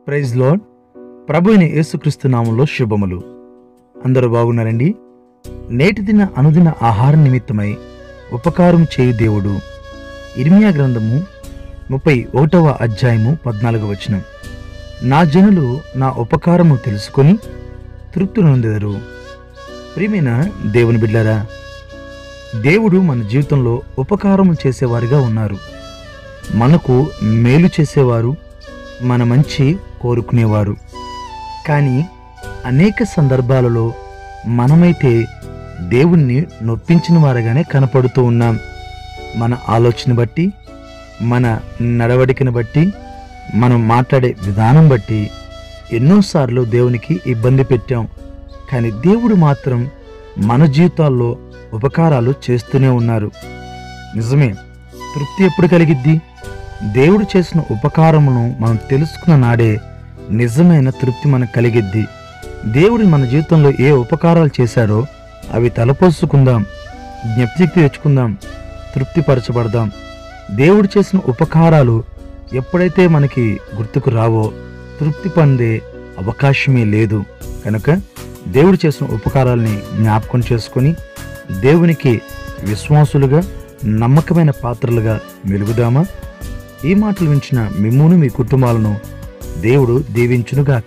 praise lord ప్రభు అయిన యేసుక్రీస్తు నామంలో శుభములు అందరూ బాగున్నారండి నేటి దిన అనుదిన ఆహార నిమిత్తమై ఉపకారం చేయు దేవుడు ఇర్మియా గ్రంథము ముప్పై ఒకటవ అధ్యాయము పద్నాలుగు వచనం నా జనులు నా ఉపకారము తెలుసుకొని తృప్తి నొందెదరు ప్రియమైన దేవుని బిడ్డారా దేవుడు మన జీవితంలో ఉపకారము చేసేవారుగా ఉన్నారు మనకు మేలు చేసేవారు మన మంచి కోరుకునేవారు కానీ అనేక సందర్భాలలో మనమైతే దేవుణ్ణి నొప్పించిన వారుగానే కనపడుతూ ఉన్నాం మన ఆలోచన బట్టి మన నడవడికను బట్టి మనం మాట్లాడే విధానం బట్టి ఎన్నోసార్లు దేవునికి ఇబ్బంది పెట్టాం కానీ దేవుడు మాత్రం మన జీవితాల్లో ఉపకారాలు చేస్తూనే ఉన్నారు నిజమే తృప్తి ఎప్పుడు కలిగిద్ది దేవుడు చేసిన ఉపకారమును మనం తెలుసుకున్న నాడే నిజమైన తృప్తి మనకు కలిగిద్ది దేవుడు మన జీవితంలో ఏ ఉపకారాలు చేశారో అవి తలపోసుకుందాం జ్ఞప్తికి తెచ్చుకుందాం తృప్తిపరచబడదాం దేవుడు చేసిన ఉపకారాలు ఎప్పుడైతే మనకి గుర్తుకు రావో తృప్తి పొందే అవకాశమే లేదు కనుక దేవుడు చేసిన ఉపకారాల్ని జ్ఞాపకం చేసుకొని దేవునికి విశ్వాసులుగా నమ్మకమైన పాత్రలుగా మెలుగుదామా ఈ మాటలు వించిన మిమ్మును మీ కుటుంబాలను దేవుడు దీవించునుగాక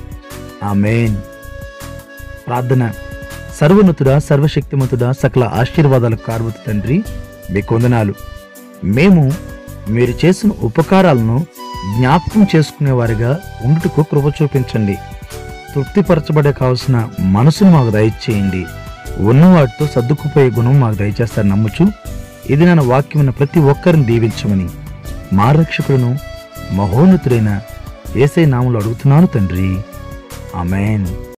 ఆమెన్ ప్రార్థన సర్వోన్నతుడా సర్వశక్తిమంతుడా సకల ఆశీర్వాదాలకు కారువత తండ్రి మీకు వందనాలు మేము మీరు చేసిన ఉపకారాలను జ్ఞాపకం చేసుకునేవారిగా ఉండుటకు కృప చూపించండి తృప్తిపరచబడే కావలసిన మనసును మాకు దయచేయండి ఉన్నవాటితో సర్దుకుపోయే గుణం మాకు దయచేస్తారు నమ్ముచు ఇది నన్ను వాక్యమైన ప్రతి ఒక్కరిని దీవించమని మా రక్షకులను మహోన్నతుడైన ఏసై నాములు అడుగుతున్నాను తండ్రి ఆమెన్